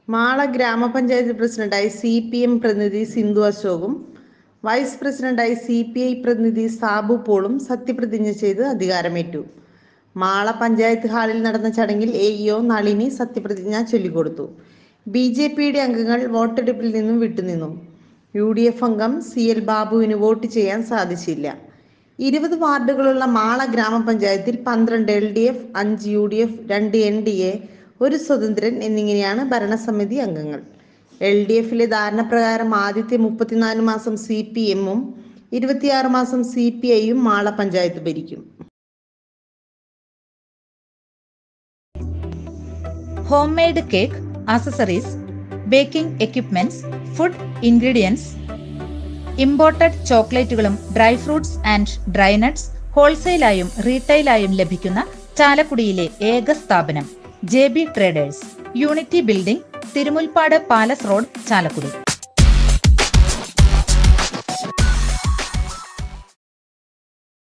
മാള ഗ്രാമപഞ്ചായത്ത് പ്രസിഡന്റായി C P M പ്രതിനിധി സിന്ധു അശോകും വൈസ് പ്രസിഡന്റായി സി പി ഐ പ്രതിനിധി സാബു പോളും സത്യപ്രതിജ്ഞ ചെയ്ത് അധികാരമേറ്റു മാള പഞ്ചായത്ത് ഹാളിൽ നടന്ന ചടങ്ങിൽ എ ഇഒ നളിനി സത്യപ്രതിജ്ഞ ചൊല്ലിക്കൊടുത്തു ബി ജെ പിയുടെ അംഗങ്ങൾ വോട്ടെടുപ്പിൽ നിന്നും വിട്ടുനിന്നു യു ഡി എഫ് അംഗം സി എൽ ബാബുവിന് വോട്ട് ചെയ്യാൻ സാധിച്ചില്ല ഇരുപത് വാർഡുകളുള്ള മാള ഗ്രാമപഞ്ചായത്തിൽ പന്ത്രണ്ട് എൽ ഡി എഫ് അഞ്ച് യു ഡി എഫ് രണ്ട് എൻ ഡി എ ഒരു സ്വതന്ത്രൻ എന്നിങ്ങനെയാണ് ഭരണസമിതി അംഗങ്ങൾ എൽ ഡി എഫിലെ ധാരണപ്രകാരം ആദ്യത്തെ മുപ്പത്തിനാല് മാസം സി പി എമ്മും ഇരുപത്തിയാറ് മാസം സി പി ഐയും മാള പഞ്ചായത്ത് ഭരിക്കും home made cake accessories baking equipments food ingredients imported ചോക്ലേറ്റുകളും dry fruits and dry nuts ഹോൾസെയിലായും റീറ്റെയിലായും ലഭിക്കുന്ന ചാലക്കുടിയിലെ ഏക സ്ഥാപനം J B traders unity building Thirumulpad palace road Chalakudy